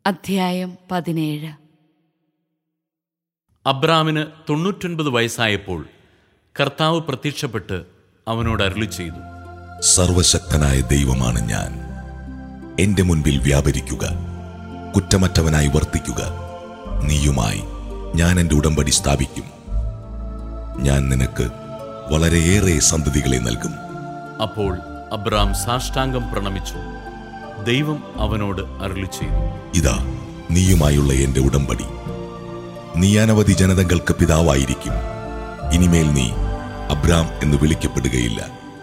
അധ്യായം പതിനേഴ് അബ്രാമിന് തൊണ്ണൂറ്റൊൻപത് വയസ്സായപ്പോൾ കർത്താവ് പ്രത്യക്ഷപ്പെട്ട് അവനോട് അരുളി ചെയ്തു സർവശക്തനായ ദൈവമാണ് ഞാൻ എന്റെ മുൻപിൽ വ്യാപരിക്കുക കുറ്റമറ്റവനായി വർത്തിക്കുക നീയുമായി ഞാൻ എന്റെ ഉടമ്പടി സ്ഥാപിക്കും ഞാൻ നിനക്ക് വളരെയേറെ സന്തതികളെ നൽകും അപ്പോൾ അബ്രാം സാഷ്ടാംഗം പ്രണമിച്ചു ദൈവം അവനോട് അരുളി ചെയ്തു ഇതാ നീയുമായുള്ള എന്റെ ഉടമ്പടി നീ അനവധി ജനതകൾക്ക് പിതാവായിരിക്കും ഇനിമേൽ നീ അബ്രാം എന്ന് വിളിക്കപ്പെടുകയില്ല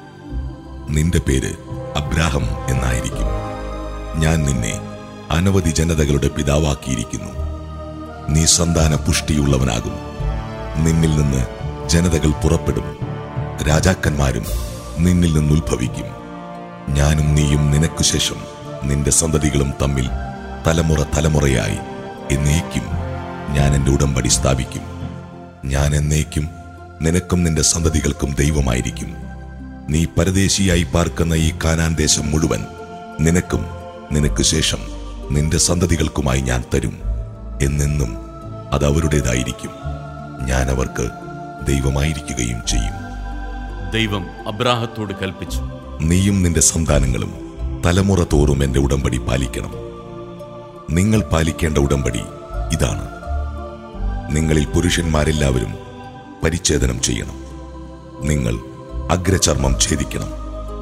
നിന്റെ പേര് അബ്രാഹം എന്നായിരിക്കും ഞാൻ നിന്നെ അനവധി ജനതകളുടെ പിതാവാക്കിയിരിക്കുന്നു നീ സന്താന പുഷ്ടിയുള്ളവനാകും നിന്നിൽ നിന്ന് ജനതകൾ പുറപ്പെടും രാജാക്കന്മാരും നിന്നിൽ നിന്ന് ഉത്ഭവിക്കും ഞാനും നീയും നിനക്കു ശേഷം നിന്റെ സന്തതികളും തമ്മിൽ തലമുറ തലമുറയായി എന്നേക്കും ഞാൻ എന്റെ ഉടമ്പടി സ്ഥാപിക്കും ഞാൻ എന്നേക്കും നിനക്കും നിന്റെ സന്തതികൾക്കും ദൈവമായിരിക്കും നീ പരദേശിയായി പാർക്കുന്ന ഈ കാനാൻ ദേശം മുഴുവൻ നിനക്കും നിനക്ക് ശേഷം നിന്റെ സന്തതികൾക്കുമായി ഞാൻ തരും എന്നെന്നും അത് അവരുടേതായിരിക്കും ഞാൻ അവർക്ക് ദൈവമായിരിക്കുകയും ചെയ്യും ദൈവം അബ്രാഹത്തോട് കൽപ്പിച്ചു നീയും നിന്റെ സന്താനങ്ങളും തലമുറ തോറും എന്റെ ഉടമ്പടി പാലിക്കണം നിങ്ങൾ പാലിക്കേണ്ട ഉടമ്പടി ഇതാണ് നിങ്ങളിൽ പുരുഷന്മാരെല്ലാവരും പരിച്ഛേദനം ചെയ്യണം നിങ്ങൾ അഗ്രചർമ്മം ഛേദിക്കണം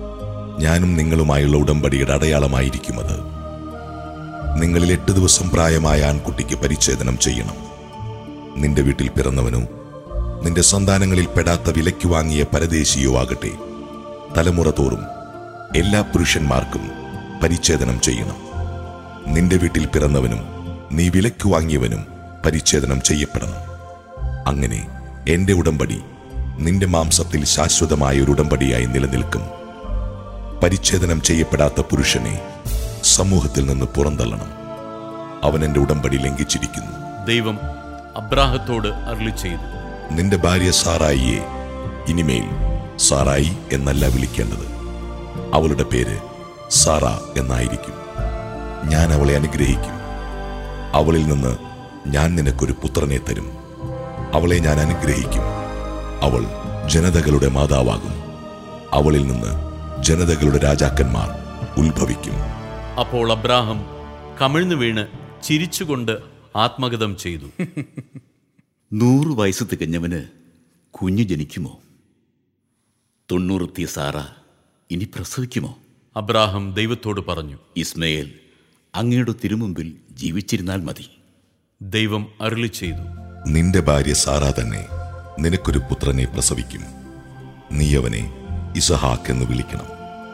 ഞാനും നിങ്ങളുമായുള്ള ഉടമ്പടിയുടെ അടയാളമായിരിക്കും അത് നിങ്ങളിൽ എട്ട് ദിവസം പ്രായമായ ആൺകുട്ടിക്ക് പരിച്ഛേദനം ചെയ്യണം നിന്റെ വീട്ടിൽ പിറന്നവനോ നിന്റെ സന്താനങ്ങളിൽ പെടാത്ത വിലയ്ക്ക് വാങ്ങിയ പരദേശിയോ ആകട്ടെ തലമുറ തോറും എല്ലാ പുരുഷന്മാർക്കും പരിച്ഛേദനം ചെയ്യണം നിന്റെ വീട്ടിൽ പിറന്നവനും നീ വിലയ്ക്ക് വാങ്ങിയവനും പരിച്ഛേദനം ചെയ്യപ്പെടണം അങ്ങനെ എന്റെ ഉടമ്പടി നിന്റെ മാംസത്തിൽ ശാശ്വതമായ ഒരു ഉടമ്പടിയായി നിലനിൽക്കും പരിച്ഛേദനം ചെയ്യപ്പെടാത്ത പുരുഷനെ സമൂഹത്തിൽ നിന്ന് പുറന്തള്ളണം അവൻ എന്റെ ഉടമ്പടി ലംഘിച്ചിരിക്കുന്നു ദൈവം അബ്രാഹത്തോട് അരുളി ചെയ്തു നിന്റെ ഭാര്യ സാറായിയെ ഇനിമേൽ സാറായി എന്നല്ല വിളിക്കേണ്ടത് അവളുടെ പേര് സാറ എന്നായിരിക്കും ഞാൻ അവളെ അനുഗ്രഹിക്കും അവളിൽ നിന്ന് ഞാൻ നിനക്കൊരു പുത്രനെ തരും അവളെ ഞാൻ അനുഗ്രഹിക്കും അവൾ ജനതകളുടെ മാതാവാകും അവളിൽ നിന്ന് ജനതകളുടെ രാജാക്കന്മാർ ഉത്ഭവിക്കും അപ്പോൾ അബ്രാഹം കമിഴ്ന്നു വീണ് ചിരിച്ചുകൊണ്ട് ആത്മഗതം ചെയ്തു നൂറ് വയസ്സ് തികഞ്ഞവന് കുഞ്ഞു ജനിക്കുമോ തൊണ്ണൂറെത്തിയ സാറ ഇനി പ്രസവിക്കുമോ അബ്രാഹം ദൈവത്തോട് പറഞ്ഞു ഇസ്മയേൽ അങ്ങയുടെ തിരുമുമ്പിൽ ജീവിച്ചിരുന്നാൽ മതി ദൈവം അരുളി ചെയ്തു നിന്റെ ഭാര്യ സാറ തന്നെ നിനക്കൊരു പുത്രനെ പ്രസവിക്കും നീ അവനെ ഇസഹാക്ക് എന്ന് വിളിക്കണം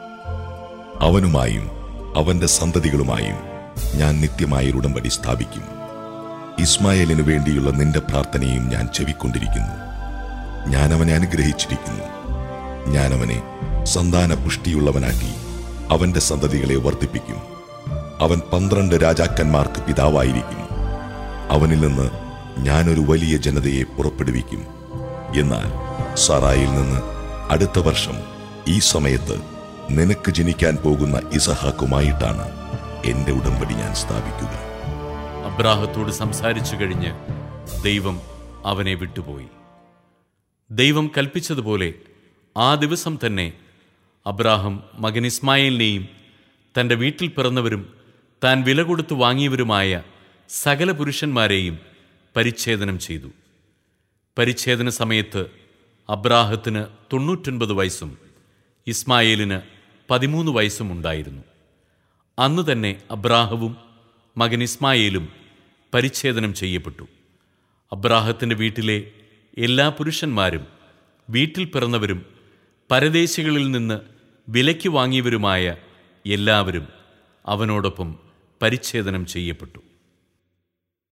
അവനുമായും അവന്റെ സന്തതികളുമായും ഞാൻ നിത്യമായ ഒരു ഉടമ്പടി സ്ഥാപിക്കും ഇസ്മായേലിനു വേണ്ടിയുള്ള നിന്റെ പ്രാർത്ഥനയും ഞാൻ ചെവിക്കൊണ്ടിരിക്കുന്നു ഞാൻ അവനെ അനുഗ്രഹിച്ചിരിക്കുന്നു ഞാൻ അവനെ സന്താന പുഷ്ടിയുള്ളവനാക്കി അവന്റെ സന്തതികളെ വർദ്ധിപ്പിക്കും അവൻ പന്ത്രണ്ട് രാജാക്കന്മാർക്ക് പിതാവായിരിക്കും അവനിൽ നിന്ന് ഞാനൊരു വലിയ ജനതയെ പുറപ്പെടുവിക്കും എന്നാൽ സറായിൽ നിന്ന് അടുത്ത വർഷം ഈ സമയത്ത് നിനക്ക് ജനിക്കാൻ പോകുന്ന ഇസഹാക്കുമായിട്ടാണ് എന്റെ ഉടമ്പടി ഞാൻ സ്ഥാപിക്കുക അബ്രാഹത്തോട് സംസാരിച്ചു കഴിഞ്ഞ് ദൈവം അവനെ വിട്ടുപോയി ദൈവം കൽപ്പിച്ചതുപോലെ ആ ദിവസം തന്നെ അബ്രാഹം മകൻ ഇസ്മായേലിനെയും തൻ്റെ വീട്ടിൽ പിറന്നവരും താൻ വില കൊടുത്തു വാങ്ങിയവരുമായ സകല പുരുഷന്മാരെയും പരിച്ഛേദനം ചെയ്തു പരിച്ഛേദന സമയത്ത് അബ്രാഹത്തിന് തൊണ്ണൂറ്റൊൻപത് വയസ്സും ഇസ്മായേലിന് പതിമൂന്ന് വയസ്സും ഉണ്ടായിരുന്നു അന്ന് തന്നെ അബ്രാഹവും മകൻ ഇസ്മായേലും പരിച്ഛേദനം ചെയ്യപ്പെട്ടു അബ്രാഹത്തിൻ്റെ വീട്ടിലെ എല്ലാ പുരുഷന്മാരും വീട്ടിൽ പിറന്നവരും പരദേശികളിൽ നിന്ന് വിലയ്ക്ക് വാങ്ങിയവരുമായ എല്ലാവരും അവനോടൊപ്പം പരിച്ഛേദനം ചെയ്യപ്പെട്ടു